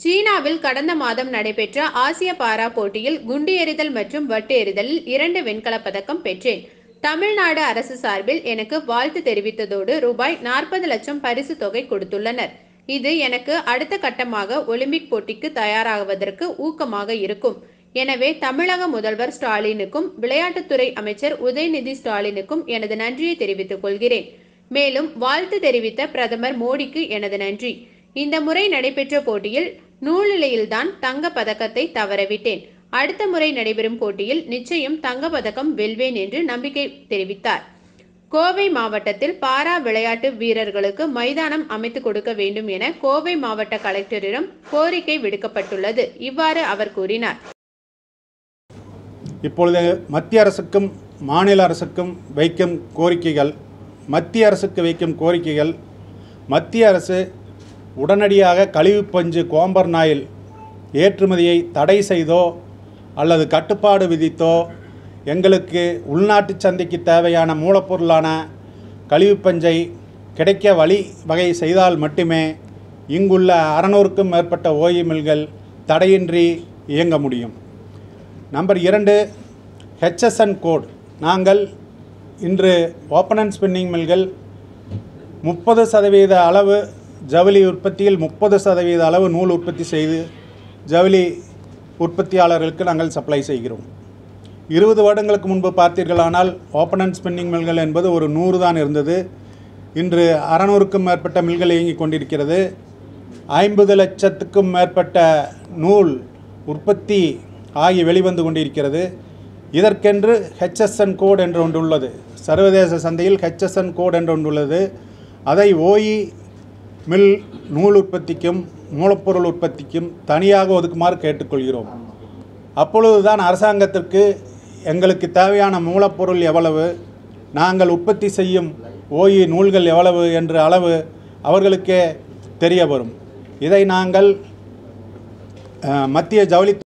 சீனாவில் கடந்த மாதம் நடைபெற்ற ஆசிய பாரா போட்டியில் குண்டு எறிதல் மற்றும் வட்டு எறிதலில் இரண்டு வெண்கலப் பதக்கம் பெற்றேன் தமிழ்நாடு அரசு சார்பில் எனக்கு வாழ்த்து தெரிவித்ததோடு ரூபாய் நாற்பது லட்சம் பரிசு தொகை கொடுத்துள்ளனர் இது எனக்கு அடுத்த கட்டமாக ஒலிம்பிக் போட்டிக்கு தயாராகுவதற்கு ஊக்கமாக இருக்கும் எனவே தமிழக முதல்வர் ஸ்டாலினுக்கும் விளையாட்டுத்துறை அமைச்சர் உதயநிதி ஸ்டாலினுக்கும் எனது நன்றியை தெரிவித்துக் கொள்கிறேன் மேலும் வாழ்த்து தெரிவித்த பிரதமர் மோடிக்கு எனது நன்றி இந்த முறை நடைபெற்ற போட்டியில் நூலிலையில்தான் தங்க பதக்கத்தை தவறவிட்டேன் அடுத்த முறை நடைபெறும் போட்டியில் நிச்சயம் தங்க பதக்கம் வெல்வேன் என்று நம்பிக்கை தெரிவித்தார் கோவை மாவட்டத்தில் பாரா விளையாட்டு வீரர்களுக்கு மைதானம் அமைத்து கொடுக்க வேண்டும் என கோவை மாவட்ட கலெக்டரிடம் கோரிக்கை விடுக்கப்பட்டுள்ளது இவ்வாறு அவர் கூறினார் இப்பொழுது மத்திய அரசுக்கும் மாநில அரசுக்கும் வைக்கும் கோரிக்கைகள் மத்திய அரசுக்கு வைக்கும் கோரிக்கைகள் மத்திய அரசு உடனடியாக கழிவுப் பஞ்சு கோம்பர் நாயில் ஏற்றுமதியை தடை செய்தோ அல்லது கட்டுப்பாடு விதித்தோ எங்களுக்கு உள்நாட்டு சந்தைக்கு தேவையான மூலப்பொருளான கழிவுப் பஞ்சை கிடைக்க வழி வகை செய்தால் மட்டுமே இங்குள்ள அறநூறுக்கும் மேற்பட்ட ஓய்வு மில்கள் தடையின்றி இயங்க முடியும் நம்பர் இரண்டு ஹெச்எஸ்என் கோட் நாங்கள் இன்று ஓப்பன் அண்ட் ஸ்பின்னிங் மில்கள் முப்பது சதவீத அளவு ஜவுளி உற்பத்தியில் முப்பது சதவீத அளவு நூல் உற்பத்தி செய்து ஜவுளி உற்பத்தியாளர்களுக்கு நாங்கள் சப்ளை செய்கிறோம் இருபது வருடங்களுக்கு முன்பு பார்த்தீர்களானால் ஓப்பன் அண்ட் ஸ்பின்னிங் மில்கள் என்பது ஒரு நூறு தான் இருந்தது இன்று அறநூறுக்கும் மேற்பட்ட மில்கள் இயங்கிக் கொண்டிருக்கிறது ஐம்பது லட்சத்துக்கும் மேற்பட்ட நூல் உற்பத்தி ஆகி வெளிவந்து கொண்டிருக்கிறது இதற்கென்று ஹெச்எஸ்என் கோட் என்று ஒன்று உள்ளது சர்வதேச சந்தையில் ஹெச்எஸ்என் கோட் என்று ஒன்று உள்ளது அதை ஓஇ மில் நூல் உற்பத்திக்கும் மூலப்பொருள் உற்பத்திக்கும் தனியாக ஒதுக்குமாறு கேட்டுக்கொள்கிறோம் அப்பொழுதுதான் அரசாங்கத்திற்கு எங்களுக்கு தேவையான மூலப்பொருள் எவ்வளவு நாங்கள் உற்பத்தி செய்யும் ஓஇ நூல்கள் எவ்வளவு என்ற அளவு அவர்களுக்கே தெரிய வரும் இதை நாங்கள் அஹ், மத்திய ஜவுளி